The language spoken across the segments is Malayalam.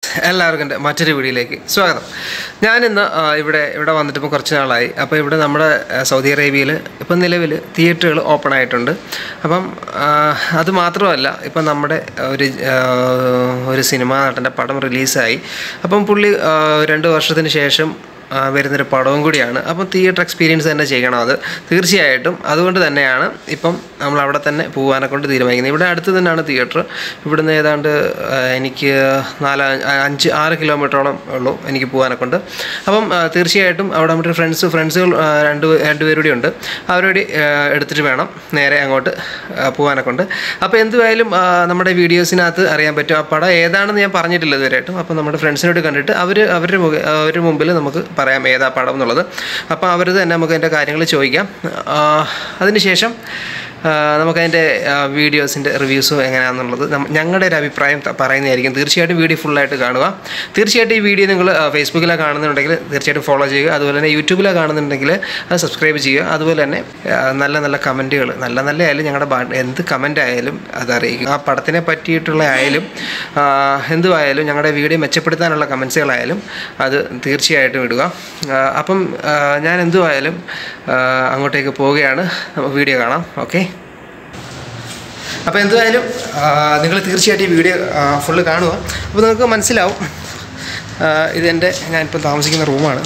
എല്ലാവർക്കും എൻ്റെ മറ്റൊരു വീഡിയോയിലേക്ക് സ്വാഗതം ഞാനിന്ന് ആ, ഇവിടെ ഇവിടെ വന്നിട്ട് ഇപ്പോൾ കുറച്ച് നാളായി അപ്പോൾ ഇവിടെ നമ്മുടെ ആ, സൗദി അറേബ്യയിൽ ഇപ്പം നിലവിൽ തിയേറ്ററുകൾ ഓപ്പൺ ആയിട്ടുണ്ട് അപ്പം ആ, അത് മാത്രമല്ല ഇപ്പം നമ്മുടെ ഒരു ആ, ഒരു സിനിമാ നടൻ്റെ പടം റിലീസായി അപ്പം പുള്ളി ആ, രണ്ട് വർഷത്തിന് ശേഷം ആ, വരുന്നൊരു പടവും കൂടിയാണ് അപ്പം തിയേറ്റർ എക്സ്പീരിയൻസ് തന്നെ ചെയ്യണം അത് തീർച്ചയായിട്ടും അതുകൊണ്ട് തന്നെയാണ് ഇപ്പം നമ്മൾ അവിടെ തന്നെ പോകാനെ കൊണ്ട് തീരുമാനിക്കുന്നത് ഇവിടെ അടുത്ത് തന്നെയാണ് തിയേറ്റർ ഇവിടുന്ന് ഏതാണ്ട് ആ, എനിക്ക് നാല് ആ, അഞ്ച് ആറ് കിലോമീറ്ററോളം ഉള്ളൂ എനിക്ക് പോകാനെ കൊണ്ട് അപ്പം ആ, തീർച്ചയായിട്ടും അവിടെ നമ്മുടെ ഫ്രണ്ട്സ് ഫ്രണ്ട്സുകൾ ആ, രണ്ട് രണ്ടുപേരുടെ ഉണ്ട് അവരോട് എടുത്തിട്ട് വേണം നേരെ അങ്ങോട്ട് ആ, പോകാനെ കൊണ്ട് അപ്പോൾ എന്തുവായാലും ആ, നമ്മുടെ വീഡിയോസിനകത്ത് അറിയാൻ പറ്റും ആ പടം ഏതാണെന്ന് ഞാൻ പറഞ്ഞിട്ടില്ല ഇതുവരെയായിട്ടും അപ്പോൾ നമ്മുടെ ഫ്രണ്ട്സിനോട് കണ്ടിട്ട് അവർ അവരുടെ മുഖ അവരുടെ മുമ്പിൽ നമുക്ക് പറയാം ഏതാ പടം എന്നുള്ളത് അപ്പോൾ അവർ തന്നെ നമുക്ക് അതിൻ്റെ കാര്യങ്ങൾ ചോദിക്കാം ആ, അതിനുശേഷം ആ, നമുക്കതിൻ്റെ വീഡിയോസിൻ്റെ റിവ്യൂസും എങ്ങനെയാണെന്നുള്ളത് നമ്മ- ഞങ്ങളുടെ ഒരു അഭിപ്രായം ത- പറയുന്നതായിരിക്കും തീർച്ചയായിട്ടും വീഡിയോ ഫുള്ളായിട്ട് കാണുക തീർച്ചയായിട്ടും ഈ വീഡിയോ നിങ്ങൾ ഫേസ്ബുക്കിലാണ് കാണുന്നുണ്ടെങ്കിൽ തീർച്ചയായിട്ടും ഫോളോ ചെയ്യുക അതുപോലെ തന്നെ യൂട്യൂബിലാണ് കാണുന്നുണ്ടെങ്കിൽ അത് സബ്സ്ക്രൈബ് ചെയ്യുക അതുപോലെ തന്നെ ആ, നല്ല നല്ല കമൻറ്റുകൾ നല്ല നല്ല ആയാലും ഞങ്ങളുടെ ബാ- എന്ത് കമൻ്റ് ആയാലും അത് അറിയിക്കുക ആ പടത്തിനെ പറ്റിയിട്ടുള്ള ആയാലും ആ, എന്തുമായാലും ഞങ്ങളുടെ വീഡിയോ മെച്ചപ്പെടുത്താനുള്ള കമൻസുകളായാലും അത് തീർച്ചയായിട്ടും ഇടുക ആ, അപ്പം ആ, ഞാൻ എന്തുമായാലും ആ, അങ്ങോട്ടേക്ക് പോവുകയാണ് നമുക്ക് വീഡിയോ കാണാം ഓക്കെ അപ്പോൾ എന്തായാലും നിങ്ങൾ തീർച്ചയായിട്ടും ഈ വീഡിയോ ഫുള്ള് കാണുക അപ്പോൾ നിങ്ങൾക്ക് മനസ്സിലാവും ആ, ഇതെൻ്റെ ഞാനിപ്പം താമസിക്കുന്ന റൂമാണ്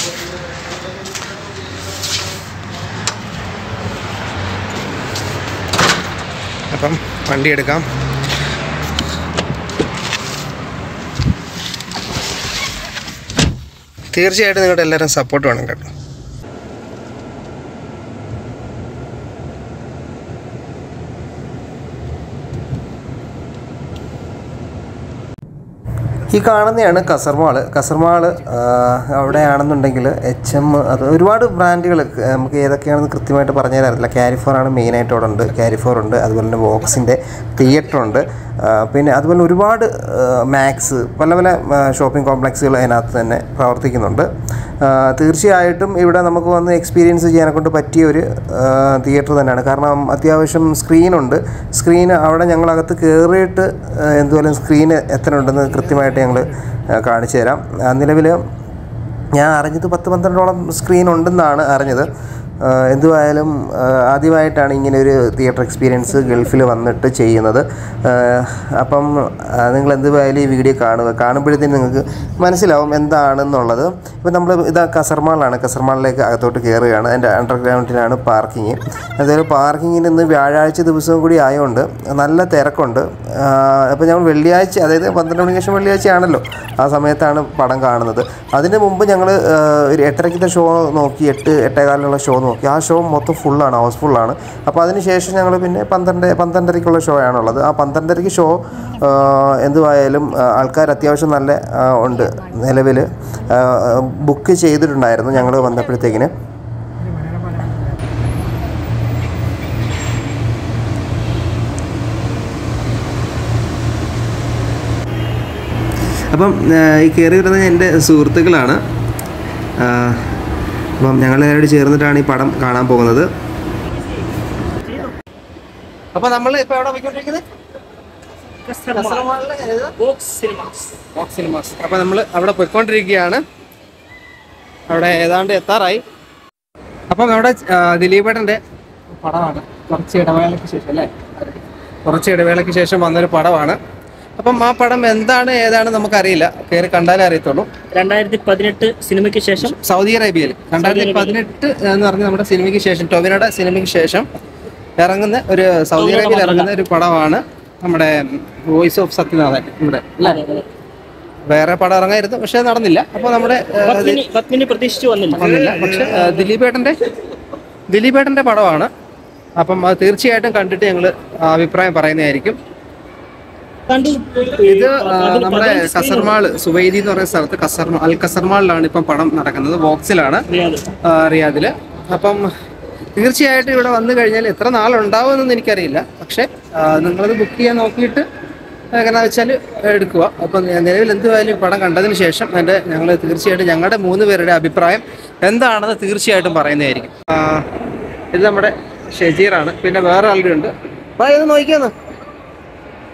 അപ്പം വണ്ടി എടുക്കാം തീർച്ചയായിട്ടും നിങ്ങളുടെ എല്ലാവരും സപ്പോർട്ട് വേണം കേട്ടോ ഈ കാണുന്നതാണ് കസർമാൾ കസർമാൾ അവിടെയാണെന്നുണ്ടെങ്കിൽ എച്ച് എം അത് ഒരുപാട് ബ്രാൻഡുകൾ നമുക്ക് ഏതൊക്കെയാണെന്ന് കൃത്യമായിട്ട് പറഞ്ഞു തരാറില്ല ക്യാരിഫോർ ആണ് മെയിനായിട്ട് അവിടെ ഉണ്ട് ക്യാരിഫോർ ഉണ്ട് അതുപോലെ തന്നെ ബോക്സിൻ്റെ തിയേറ്റർ ഉണ്ട് ആ, പിന്നെ അതുപോലെ ഒരുപാട് മാക്സ് പല പല ഷോപ്പിംഗ് കോംപ്ലക്സുകൾ അതിനകത്ത് തന്നെ പ്രവർത്തിക്കുന്നുണ്ട് ആ, തീർച്ചയായിട്ടും ഇവിടെ നമുക്ക് വന്ന് എക്സ്പീരിയൻസ് ചെയ്യാനെ കൊണ്ട് പറ്റിയ ഒരു തിയേറ്റർ തന്നെയാണ് കാരണം അത്യാവശ്യം സ്ക്രീനുണ്ട് സ്ക്രീൻ അവിടെ ഞങ്ങളകത്ത് കയറിയിട്ട് എന്തുപോലും സ്ക്രീൻ എത്ര ഉണ്ടെന്ന് കൃത്യമായിട്ട് ഞങ്ങൾ കാണിച്ചു തരാം നിലവിൽ ഞാൻ അറിഞ്ഞത് പത്ത് പന്ത്രണ്ടോളം സ്ക്രീൻ ഉണ്ടെന്നാണ് അറിഞ്ഞത് ആ, എന്തുവായാലും ആ, ആദ്യമായിട്ടാണ് ഇങ്ങനെ ഒരു തിയേറ്റർ എക്സ്പീരിയൻസ് ഗൾഫിൽ വന്നിട്ട് ചെയ്യുന്നത് ആ, അപ്പം ആ, നിങ്ങൾ എന്തുവായാലും ഈ വീഡിയോ കാണുക കാണുമ്പോഴത്തേനും നിങ്ങൾക്ക് മനസ്സിലാവും എന്താണെന്നുള്ളത് ഇപ്പം നമ്മൾ ഇതാ കസർമാളാണ് കസർമാളിലേക്ക് അകത്തോട്ട് കയറുകയാണ് അതിൻ്റെ അണ്ടർഗ്രൗണ്ടിലാണ് പാർക്കിങ് അതുപോലെ പാർക്കിങ്ങിന് ഇന്ന് വ്യാഴാഴ്ച ദിവസവും കൂടി ആയതുകൊണ്ട് നല്ല തിരക്കുണ്ട് അപ്പോൾ ഞങ്ങൾ വെള്ളിയാഴ്ച അതായത് പന്ത്രണ്ട് മണിക്ക് ശേഷം വെള്ളിയാഴ്ചയാണല്ലോ ആ സമയത്താണ് പടം കാണുന്നത് അതിന് മുമ്പ് ഞങ്ങൾ ഒരു എട്ടരയ്ക്കത്തെ ഷോ നോക്കി എട്ട് എട്ടേകാലിനുള്ള ഷോ നോക്കി ആ ഷോ മൊത്തം ഫുള്ളാണ് ഹൗസ് ഫുള്ളാണ് അപ്പോൾ അതിന് ശേഷം ഞങ്ങൾ പിന്നെ പന്ത്രണ്ട് പന്ത്രണ്ടരയ്ക്കുള്ള ഷോ ആണുള്ളത് ആ പന്ത്രണ്ടരയ്ക്ക് ഷോ എന്തുവായാലും ആൾക്കാർ അത്യാവശ്യം നല്ല ആ, ഉണ്ട് നിലവിൽ ബുക്ക് ചെയ്തിട്ടുണ്ടായിരുന്നു ഞങ്ങൾ വന്നപ്പോഴത്തേക്കിന് അപ്പം ആ, ഈ കയറി വരുന്നത് എൻ്റെ സുഹൃത്തുക്കളാണ് ആ, അപ്പം ഞങ്ങളെല്ലാവരും ചേർന്നിട്ടാണ് ഈ പടം കാണാൻ പോകുന്നത് അപ്പോൾ നമ്മൾ ഇപ്പോൾ എവിടെ പോയിക്കൊണ്ടിരിക്കുന്നത് ബോക്സ് സിനിമാസ് ബോക്സ് സിനിമാസ് അപ്പോൾ നമ്മൾ അവിടെ പോയിക്കൊണ്ടിരിക്കുകയാണ് അവിടെ ഏതാണ്ട് എത്താറായി അപ്പം അവിടെ ആ, ദിലീപേട്ടൻ്റെ പടമാണ് കുറച്ച് ഇടവേളയ്ക്ക് ശേഷം അല്ലേ കുറച്ച് ഇടവേളയ്ക്ക് ശേഷം വന്നൊരു പടമാണ് അപ്പം ആ പടം എന്താണ് ഏതാണ് നമുക്കറിയില്ല കയറി കണ്ടാലേ അറിയത്തുള്ളൂ രണ്ടായിരത്തി പതിനെട്ട് സിനിമയ്ക്ക് ശേഷം സൗദി അറേബ്യയിൽ രണ്ടായിരത്തി പതിനെട്ട് എന്ന് പറഞ്ഞ നമ്മുടെ സിനിമയ്ക്ക് ശേഷം ടൊവിനോയുടെ സിനിമയ്ക്ക് ശേഷം ഇറങ്ങുന്ന ഒരു സൗദി അറേബ്യയിൽ ഇറങ്ങുന്ന ഒരു പടമാണ് നമ്മുടെ വോയിസ് ഓഫ് സത്യനാഥൻ ഇവിടെ അല്ലേ വേറെ പടം ഇറങ്ങായിരുന്നു പക്ഷെ നടന്നില്ല അപ്പോൾ നമ്മുടെ ആ, പത്മിനി പത്മിനി പ്രതീക്ഷിച്ചു വന്നില്ല വന്നില്ല പക്ഷെ ആ, ദിലീപേട്ടൻ്റെ ദിലീപേട്ടൻ്റെ പടമാണ് അപ്പം അത് തീർച്ചയായിട്ടും കണ്ടിട്ട് ഞങ്ങൾ അഭിപ്രായം പറയുന്നതായിരിക്കും കണ്ടു ഇത് ആ, നമ്മുടെ കസർമാൾ സുവൈദി എന്ന് പറയുന്ന സ്ഥലത്ത് കസർമാ അൽ കസർമാളിലാണ് ഇപ്പം പടം നടക്കുന്നത് ബോക്സിലാണ് റിയാദ് ആ, റിയാദിൽ അപ്പം തീർച്ചയായിട്ടും ഇവിടെ വന്നു കഴിഞ്ഞാൽ എത്ര നാളുണ്ടാവുമെന്നൊന്നും എനിക്കറിയില്ല പക്ഷേ ആ, നിങ്ങളത് ബുക്ക് ചെയ്യാൻ നോക്കിയിട്ട് എങ്ങനെയാണെന്ന് വെച്ചാൽ എടുക്കുക അപ്പം നിലവിൽ എന്തുമായാലും ഈ പടം കണ്ടതിന് ശേഷം എൻ്റെ ഞങ്ങൾ തീർച്ചയായിട്ടും ഞങ്ങളുടെ മൂന്ന് പേരുടെ അഭിപ്രായം എന്താണെന്ന് തീർച്ചയായിട്ടും പറയുന്നതായിരിക്കും ആ, ഇത് നമ്മുടെ ഷെജീറാണ് പിന്നെ വേറെ ആളുടെ ഉണ്ട് അപ്പോൾ ഇത് നോക്കിയാന്ന്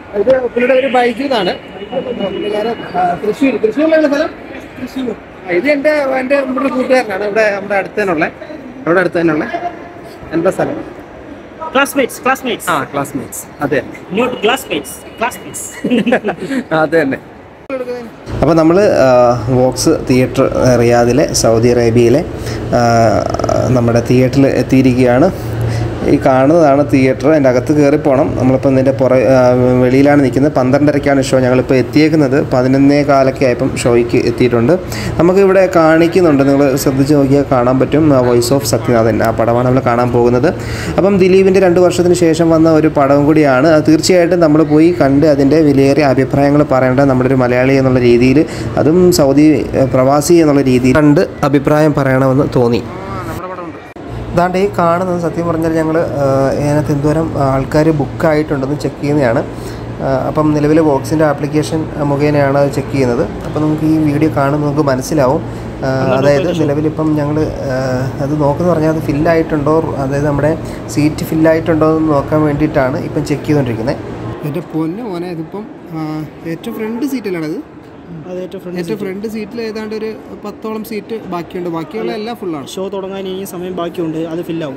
ഇത് പുള്ളിയുടെ ഒരു ബൈക്കിൽ നിന്നാണ് പുള്ളിക്കാരൻ ആ, തൃശ്ശൂർ തൃശ്ശൂരിലുള്ള സ്ഥലം തൃശ്ശൂർ ഇത് എൻ്റെ എൻ്റെ നമ്മുടെ ഒരു കൂട്ടുകാരനാണ് ഇവിടെ നമ്മുടെ അടുത്ത് തന്നെയുള്ള ഇവിടെ അടുത്ത് തന്നെയുള്ള എന്താ സ്ഥലം ക്ലാസ്മേറ്റ്സ് ക്ലാസ്മേറ്റ്സ് ആ ക്ലാസ്മേറ്റ്സ് അതെ നോട്ട് ക്ലാസ്മേറ്റ്സ് ക്ലാസ്മേറ്റ്സ് അത് തന്നെ അപ്പോൾ നമ്മൾ വോക്സ് തിയേറ്റർ റിയാദിലെ സൗദി അറേബ്യയിലെ ആ, നമ്മുടെ തിയേറ്ററിൽ എത്തിയിരിക്കുകയാണ് ഈ കാണുന്നതാണ് തിയേറ്റർ അതിൻ്റെ അകത്ത് കയറി പോകണം നമ്മളിപ്പോൾ ഇതിൻ്റെ പുറ ആ, വെളിയിലാണ് നിൽക്കുന്നത് പന്ത്രണ്ടരയ്ക്കാണ് ഷോ ഞങ്ങളിപ്പോൾ എത്തിയേക്കുന്നത് പതിനൊന്നേ കാലൊക്കെ ആയപ്പം ഷോയ്ക്ക് എത്തിയിട്ടുണ്ട് നമുക്കിവിടെ കാണിക്കുന്നുണ്ട് നിങ്ങൾ ശ്രദ്ധിച്ച് നോക്കിയാൽ കാണാൻ പറ്റും വോയിസ് ഓഫ് സത്യനാഥൻ ആ പടമാണ് നമ്മൾ കാണാൻ പോകുന്നത് അപ്പം ദിലീപിൻ്റെ രണ്ട് വർഷത്തിന് ശേഷം വന്ന ഒരു പടം കൂടിയാണ് അത് തീർച്ചയായിട്ടും നമ്മൾ പോയി കണ്ട് അതിൻ്റെ വിലയേറിയ അഭിപ്രായങ്ങൾ പറയേണ്ട നമ്മുടെ ഒരു മലയാളി എന്നുള്ള രീതിയിൽ അതും സൗദി ഏഹ്, പ്രവാസി എന്നുള്ള രീതിയിൽ കണ്ട് അഭിപ്രായം പറയണമെന്ന് തോന്നി ഇതാണ്ട് ഈ കാണുന്നത് സത്യം പറഞ്ഞാൽ ഞങ്ങൾ ഇതിനകത്ത് എന്തോരം ആൾക്കാർ ബുക്കായിട്ടുണ്ടെന്ന് ചെക്ക് ചെയ്യുന്നതാണ് ആ, അപ്പം നിലവിൽ ബോക്സിൻ്റെ ആപ്ലിക്കേഷൻ മുഖേനയാണ് അത് ചെക്ക് ചെയ്യുന്നത് അപ്പം നമുക്ക് ഈ വീഡിയോ കാണുമ്പോൾ നമുക്ക് മനസ്സിലാവും ആ, അതായത് നിലവിലിപ്പം ഞങ്ങൾ അത് നോക്കുന്ന പറഞ്ഞാൽ അത് ഫില്ലായിട്ടുണ്ടോ അതായത് നമ്മുടെ സീറ്റ് ഫില്ലായിട്ടുണ്ടോ എന്ന് നോക്കാൻ വേണ്ടിയിട്ടാണ് ഇപ്പം ചെക്ക് ചെയ്തുകൊണ്ടിരിക്കുന്നത് എൻ്റെ പൊന്നു മോനെ ഇതിപ്പം ഏറ്റവും ഫ്രണ്ട് സീറ്റിലാണത് അത് ഏറ്റവും ഫ്രണ്ട് ഏറ്റവും ഫ്രണ്ട് സീറ്റിൽ ഏതാണ്ട് ഒരു പത്തോളം സീറ്റ് ബാക്കിയുണ്ട് ബാക്കിയുള്ള എല്ലാം ഫുള്ളാണ് ഷോ തുടങ്ങാൻ ഇനി സമയം ബാക്കിയുണ്ട് അത് ഫില്ലാവും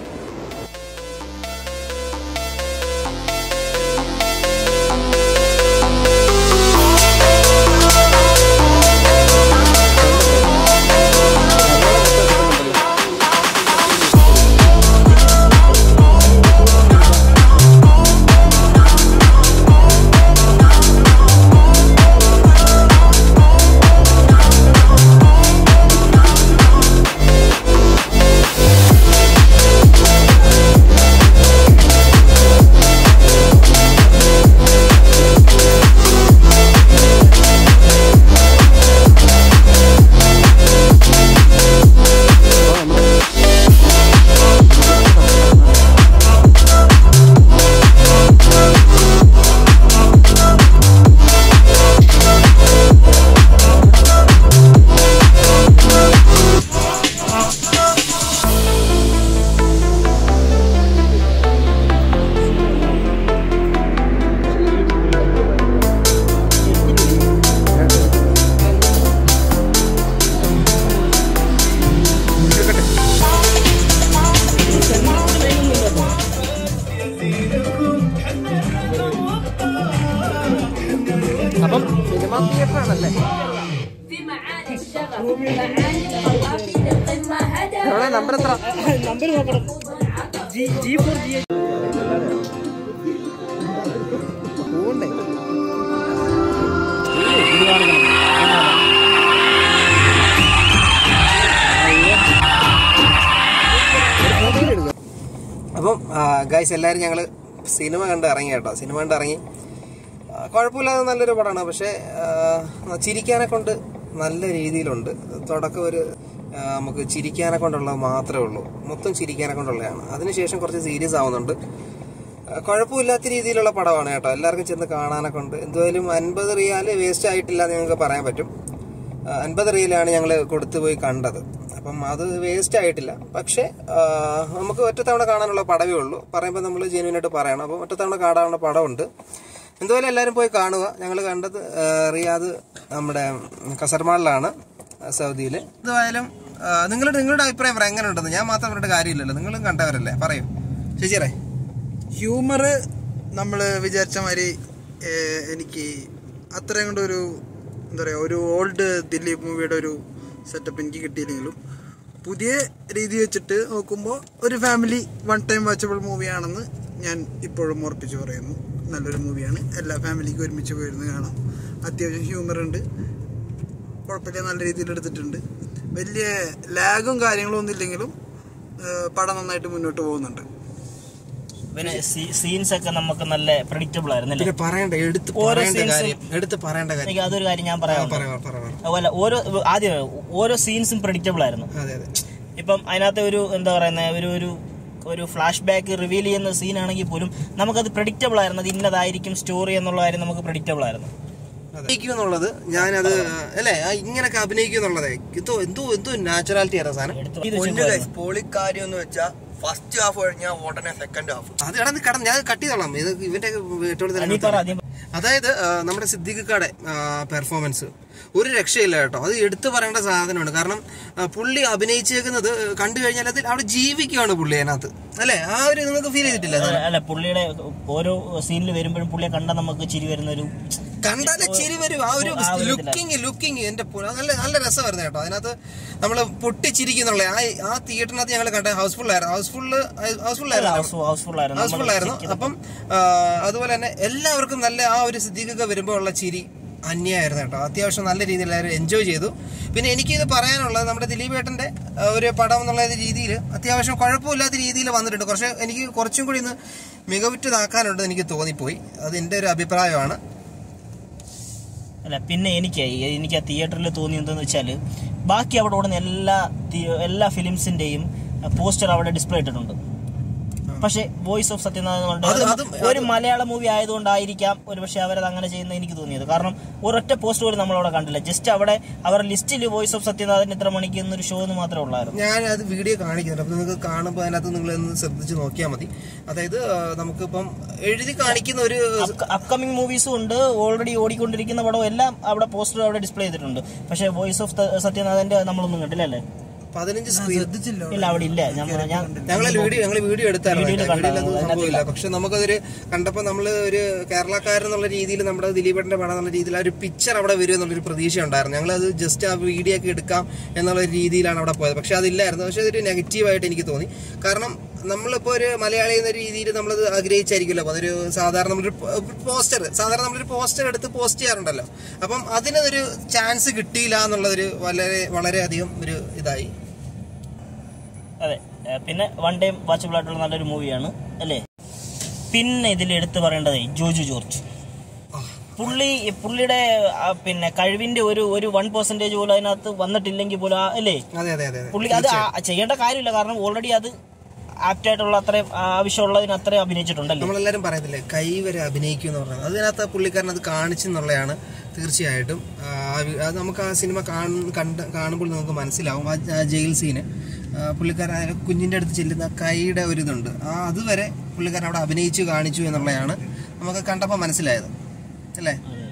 അപ്പം സിനിമ തിയേറ്റർ ആണല്ലേ في معالي الشغف معالي القوافي للقمة هدف എവിടെ നമ്പർ എത്ര നമ്പർ നോക്കണം ജി ജി ഫോർ ജി പോകണ്ടേ അപ്പം ഗൈസ് എല്ലാവരും ഞങ്ങൾ സിനിമ കണ്ട് ഇറങ്ങി കേട്ടോ സിനിമ കണ്ട് ഇറങ്ങി ആ, കുഴപ്പമില്ലാതെ നല്ലൊരു പടമാണ് പക്ഷേ ആ, ചിരിക്കാനെ കൊണ്ട് നല്ല രീതിയിലുണ്ട് തുടക്കം ഒരു ആ, നമുക്ക് ചിരിക്കാനെ കൊണ്ടുള്ളത് മാത്രമേ ഉള്ളൂ മൊത്തം ചിരിക്കാനെ കൊണ്ടുള്ളതാണ് അതിനുശേഷം കുറച്ച് സീരിയസ് ആവുന്നുണ്ട് ആ, കുഴപ്പമില്ലാത്ത രീതിയിലുള്ള പടമാണ് കേട്ടോ എല്ലാവർക്കും ചെന്ന് കാണാനൊക്കെ ഉണ്ട് എന്തായാലും അൻപത് റിയാല് വേസ്റ്റ് ആയിട്ടില്ല എന്ന് ഞങ്ങൾക്ക് പറയാൻ പറ്റും ആ, അൻപത് റിയലാണ് ഞങ്ങൾ കൊടുത്തു പോയി കണ്ടത് അപ്പം അത് വേസ്റ്റ് ആയിട്ടില്ല പക്ഷേ ആ, നമുക്ക് ഒറ്റത്തവണ കാണാനുള്ള പടവേ ഉള്ളൂ പറയുമ്പോൾ നമ്മൾ ജെന്യൂനായിട്ട് പറയണം അപ്പം ഒറ്റത്തവണ കാണാനുള്ള പടമുണ്ട് എന്തായാലും എല്ലാവരും പോയി കാണുക ഞങ്ങൾ കണ്ടത് ആ, റിയാദ് നമ്മുടെ കസർമാളിലാണ് സൗദിയിൽ എന്തായാലും ആ, നിങ്ങളുടെ നിങ്ങളുടെ അഭിപ്രായം പറ എങ്ങനെ ഉണ്ടെന്ന് ഞാൻ മാത്രം പറഞ്ഞിട്ട് കാര്യമില്ലല്ലോ നിങ്ങളും കണ്ടവരല്ലേ പറയൂ ശരിയറേ ഹ്യൂമർ നമ്മൾ വിചാരിച്ച മാതിരി ഏഹ്, എനിക്ക് അത്രയും കൊണ്ട് ഒരു എന്താ പറയുക ഒരു ഓൾഡ് ദിലീപ് മൂവിയുടെ ഒരു സെറ്റപ്പ് എനിക്ക് കിട്ടിയില്ലെങ്കിലും പുതിയ രീതി വെച്ചിട്ട് നോക്കുമ്പോൾ ഒരു ഫാമിലി വൺ ടൈം വാച്ചബിൾ മൂവിയാണെന്ന് ഞാൻ ഇപ്പോഴും ഉറപ്പിച്ച് പറയുന്നു നല്ലൊരു മൂവിയാണ് എല്ലാ ഫാമിലിക്കും ഒരുമിച്ച് പോയിരുന്ന് കാണാം അത്യാവശ്യം ഹ്യൂമർ ഉണ്ട് കുഴപ്പമില്ല നല്ല രീതിയിൽ എടുത്തിട്ടുണ്ട് വലിയ ലാഗും കാര്യങ്ങളും ഒന്നും ഇല്ലെങ്കിലും ഏഹ്, പടം നന്നായിട്ട് മുന്നോട്ട് പോകുന്നുണ്ട് പിന്നെ സീൻസ് ഒക്കെ നമുക്ക് നല്ല പ്രഡിക്റ്റബിൾ ആയിരുന്നു അല്ലേ പിന്നെ പറയണ്ട എടുത്ത് ഓരോ പറയേണ്ട scenes ഉം- കാര്യം എടുത്ത് പറയേണ്ട കാര്യം എനിക്ക് അതൊരു കാര്യം ഞാൻ ആ, പറയാം പറ, പറ, പറ, പറ. അതുപോലെ ഓരോ ആദ്യം ഓരോ സീൻസും പ്രഡിക്റ്റബിൾ ആയിരുന്നു അതെ അതെ ഇപ്പം അതിനകത്ത് ഒരു എന്താ പറയുന്നത് ഒരു ഒരു ഒരു ഫ്ലാഷ് ബാക്ക് റിവീൽ ചെയ്യുന്ന സീൻ ആണെങ്കിൽ പോലും നമുക്കത് പ്രഡിക്റ്റബിൾ ആയിരുന്നു അത് ഇന്നതായിരിക്കും സ്റ്റോറി എന്നുള്ള കാര്യം നമുക്ക് പ്രഡിക്റ്റബിൾ ആയിരുന്നു അഭിനയിക്കും എന്നുള്ളത് ഞാനത് അല്ലേ ആ ഇങ്ങനൊക്കെ അഭിനയിക്കും എന്നുള്ളതേ എന്തോ എന്തോ എന്തോ നാച്ചുറാലിറ്റി ആയിരുന്നു സാധനം എടുത്ത് ഇത് പൊന്നു വെച്ചിട്ട് guys, പൊളിക്കാര്യം എന്ന് വെച്ചാൽ ഫസ്റ്റ് ഹാഫ് കഴിഞ്ഞാൽ ഉടനെ സെക്കൻഡ് ഹാഫ് അത് കടന്ന് കടന്ന് ഞാൻ കട്ട് ചെയ്തോളാം ഇത് ഇവന്റെ നീ പറ നീ അതായത് ആ, നമ്മുടെ സിദ്ദിഖിക്കയുടെ പെർഫോമൻസ് ഒരു രക്ഷയില്ല കേട്ടോ അത് എടുത്തു പറയേണ്ട സാധനമാണ് കാരണം ആ, പുള്ളി അഭിനയിച്ചേക്കുന്നത് കണ്ടു കഴിഞ്ഞാൽ അതിൽ അവിടെ ജീവിക്കുകയാണ് പുള്ളി അതിനകത്ത് അല്ലേ ആ ഒരു നിങ്ങൾക്ക് ഫീൽ ചെയ്തിട്ടില്ല അല്ല, അല്ല പുള്ളിയുടെ ഓരോ സീനിൽ വരുമ്പോഴും പുള്ളിയെ കണ്ടാൽ നമുക്ക് ചിരി വരുന്ന ഒരു കണ്ടാലേ ചിരി വരും ആ ഒരു ആ ഒരു ലുക്കിങ് ലുക്കിങ് എന്റെ പൊ- നല്ല നല്ല രസമായിരുന്നു കേട്ടോ അതിനകത്ത് നമ്മള് പൊട്ടിച്ചിരിക്കുന്നുള്ള ആ ആ തിയേറ്ററിനകത്ത് ഞങ്ങൾ കണ്ട ഹൗസ്ഫുൾ ആയിരുന്നു ഹൗസ്ഫുള്ള് ഹൗസ്ഫുൾ ആയിരുന്നു ഹൗസ്ഫുൾ ആയിരുന്നു ഹൗസ്ഫുൾ ആയിരുന്നു അപ്പം ആ, അതുപോലെ തന്നെ എല്ലാവർക്കും നല്ല ആ ഒരു സിദ്ധിക്കൊക്കെ വരുമ്പോൾ ഉള്ള ചിരി അന്യായിരുന്നു കേട്ടോ അത്യാവശ്യം നല്ല രീതിയിൽ എല്ലാവരും എൻജോയ് ചെയ്തു പിന്നെ എനിക്കിത് പറയാനുള്ളത് നമ്മുടെ ദിലീപ് ഏട്ടന്റെ ആ, ഒരു പടം എന്നുള്ള രീതിയിൽ അത്യാവശ്യം കുഴപ്പമില്ലാത്ത രീതിയിൽ വന്നിട്ടുണ്ട് കുറച്ച് എനിക്ക് കുറച്ചും കൂടി ഇന്ന് മികവുറ്റതാക്കാനുണ്ട് എനിക്ക് തോന്നിപ്പോയി അത് എൻ്റെ ഒരു അഭിപ്രായമാണ് അല്ല പിന്നെ എനിക്ക് എനിക്ക് ആ തിയേറ്ററിൽ തോന്നി എന്തെന്ന് വെച്ചാൽ ബാക്കി അവിടെ ഓടുന്ന എല്ലാ തി- എല്ലാ ഫിലിംസിന്റെയും പോസ്റ്റർ അവിടെ ഡിസ്പ്ലേ ഇട്ടിട്ടുണ്ട് പക്ഷേ വോയിസ് ഓഫ് സത്യനാഥൻ എന്ന് അത് പറഞ്ഞിട്ട് അതും- ഒരു മലയാള മൂവി ആയതുകൊണ്ടായിരിക്കാം ഒരു പക്ഷേ അവരത് അങ്ങനെ ചെയ്യുന്നത് എനിക്ക് തോന്നിയത് കാരണം ഒരൊറ്റ പോസ്റ്റ് പോലും നമ്മളവിടെ കണ്ടില്ല ജസ്റ്റ് അവിടെ അവരുടെ ലിസ്റ്റിൽ വോയിസ് ഓഫ് സത്യനാഥൻ ഇത്ര മണിക്ക് എന്നൊരു ഷോ എന്ന് മാത്രമേ ഉള്ളായിരുന്നു ഞാൻ അത് വീഡിയോ കാണിക്കുന്നുണ്ട് അപ്പൊ നിങ്ങൾക്ക് കാണുമ്പോൾ അതിനകത്ത് നിങ്ങൾ ഒന്ന് ശ്രദ്ധിച്ച് നോക്കിയാൽ മതി അതായത് ആ, നമുക്കിപ്പം എഴുതി കാണിക്കുന്ന ഒരു അപ്കമിങ് മൂവീസും ഉണ്ട് ഓൾറെഡി ഓടിക്കൊണ്ടിരിക്കുന്ന പടവും എല്ലാം അവിടെ പോസ്റ്റർ അവിടെ ഡിസ്പ്ലേ ചെയ്തിട്ടുണ്ട് പക്ഷേ വോയിസ് ഓഫ് സത്യനാഥന്റെ നമ്മളൊന്നും കണ്ടില്ല അല്ലേ പതിനഞ്ച് സ്ക്രീൻ ശ്രദ്ധിച്ചില്ല ഇല്ല അവിടെ ഇല്ല ഞങ്ങൾ ഞാൻ ഞങ്ങൾ വീഡിയോ ഞങ്ങൾ വീഡിയോ എടുത്തായിരുന്നു വീഡിയോയിൽ കേട്ടോ. കണ്ടതാണ്. വീഡിയോയിലൊന്നും സംഭവമില്ല പക്ഷെ നമുക്കതൊരു കണ്ടപ്പോൾ നമ്മൾ ഒരു കേരളക്കാരെന്നുള്ള രീതിയിൽ നമ്മുടെ ദിലീപേട്ടന്റെ പടം എന്നുള്ള രീതിയിൽ ആ ഒരു പിക്ചർ അവിടെ വരും എന്നുള്ളൊരു പ്രതീക്ഷ ഉണ്ടായിരുന്നു ഞങ്ങൾ അത് ജസ്റ്റ് ആ വീഡിയോ ഒക്കെ എടുക്കാം എന്നുള്ള രീതിയിലാണ് അവിടെ പോയത് പക്ഷെ അതില്ലായിരുന്നു പക്ഷെ അതൊരു നെഗറ്റീവായിട്ട് എനിക്ക് തോന്നി കാരണം നമ്മളിപ്പോൾ ഒരു മലയാളി എന്ന രീതിയിൽ നമ്മളത് ആഗ്രഹിച്ചായിരിക്കുമല്ലോ അപ്പോൾ അതൊരു സാധാരണ നമ്മളൊരു പോസ്റ്റർ സാധാരണ നമ്മളൊരു പോസ്റ്റർ എടുത്ത് പോസ്റ്റ് ചെയ്യാറുണ്ടല്ലോ അപ്പം അതിനൊരു ചാൻസ് കിട്ടിയില്ല എന്നുള്ളതൊരു വളരെ വളരെയധികം ഒരു ഇതായി അതെ ഏ, പിന്നെ വൺ ടൈം വാച്ചബിൾ ആയിട്ടുള്ള നല്ലൊരു മൂവിയാണ് അല്ലേ പിന്നെ ഇതിൽ എടുത്തു പറയേണ്ടത് ജോജു ജോർജ് പുള്ളി പുള്ളിയുടെ ആ, പിന്നെ കഴിവിന്റെ ഒരു ഒരു വൺ പെർസെന്റേജ് പോലും അതിനകത്ത് വന്നിട്ടില്ലെങ്കിൽ പോലും ആ- അല്ലേ അതെ അതെ അതെ അതെ പുള്ളി അത് ആ- ചെയ്യേണ്ട കാര്യമില്ല കാരണം ഓൾറെഡി അത് ആപ്റ്റ് ആയിട്ടുള്ള അത്രയും ആ, ആവശ്യമുള്ളതിന് അത്രയും അഭിനയിച്ചിട്ടുണ്ടല്ലേ നമ്മളെല്ലാരും പറയത്തില്ലേ കൈ വരെ അഭിനയിക്കും എന്ന് പറഞ്ഞത് അതിനകത്ത് ആ പുള്ളിക്കാരൻ അത് കാണിച്ചെന്നുള്ളതാണ് തീർച്ചയായിട്ടും ആ, വി- അത് നമുക്ക് ആ സിനിമ കാണും- കണ്ട് കാണുമ്പോൾ നമുക്ക് മനസ്സിലാവും ആ ആ ജയിൽ സീന് ആ, പുള്ളിക്കാരൻ ആ കുഞ്ഞിൻ്റെ അടുത്ത് ചെല്ലുന്ന ആ കൈയുടെ ഒരു ഇതുണ്ട് ആ അതുവരെ പുള്ളിക്കാരൻ അവിടെ അഭിനയിച്ചു കാണിച്ചു എന്നുള്ളതാണ് നമുക്ക് കണ്ടപ്പോൾ മനസ്സിലായത് അല്ലേ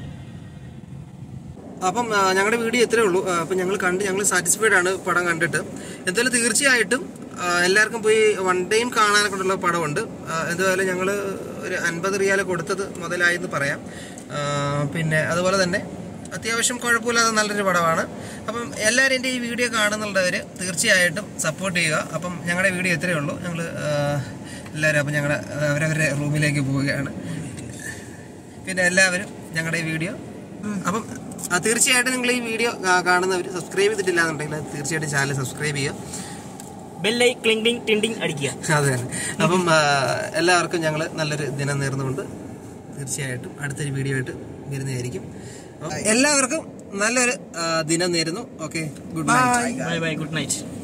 അപ്പം ആ, ഞങ്ങളുടെ വീഡിയോ ഇത്രേ ഉള്ളൂ ആ, അപ്പം ഞങ്ങൾ കണ്ട് ഞങ്ങൾ സാറ്റിസ്ഫൈഡ് ആണ് പടം കണ്ടിട്ട് എന്തായാലും തീർച്ചയായിട്ടും ആ, എല്ലാവർക്കും പോയി വൺ ടൈം കാണാനൊക്കെ ഉള്ള പടമുണ്ട് ആ, എന്തായാലും ഞങ്ങൾ ഒരു അൻപത് റിയാൽ കൊടുത്തത് മുതലായി എന്ന് പറയാം ആ, പിന്നെ അതുപോലെ തന്നെ അത്യാവശ്യം കുഴപ്പമില്ലാത്ത നല്ലൊരു പടമാണ് അപ്പം എല്ലാവരും എൻ്റെ ഈ വീഡിയോ കാണുന്നുള്ളവർ തീർച്ചയായിട്ടും സപ്പോർട്ട് ചെയ്യുക അപ്പം ഞങ്ങളുടെ വീഡിയോ ഇത്രയേ ഉള്ളൂ ഞങ്ങൾ എല്ലാവരും അപ്പം ഞങ്ങളുടെ അവരവരുടെ റൂമിലേക്ക് പോവുകയാണ് പിന്നെ എല്ലാവരും ഞങ്ങളുടെ ഈ വീഡിയോ അപ്പം ആ, തീർച്ചയായിട്ടും നിങ്ങൾ ഈ വീഡിയോ കാണുന്നവർ സബ്സ്ക്രൈബ് ചെയ്തിട്ടില്ല എന്നുണ്ടെങ്കിൽ തീർച്ചയായിട്ടും ചാനൽ സബ്സ്ക്രൈബ് ചെയ്യുക ബെല്ലൈ ക്ലിങ്കിങ് ടിണ്ടിങ് അടിക്കുക അത് തന്നെ അപ്പം ആ, എല്ലാവർക്കും ഞങ്ങൾ നല്ലൊരു ദിനം നേർന്നുകൊണ്ട് തീർച്ചയായിട്ടും അടുത്തൊരു വീഡിയോ ആയിട്ട് വരുന്നതായിരിക്കും അപ്പം എല്ലാവർക്കും നല്ലൊരു ആ, ദിനം നേരുന്നു okay good night bye bye good night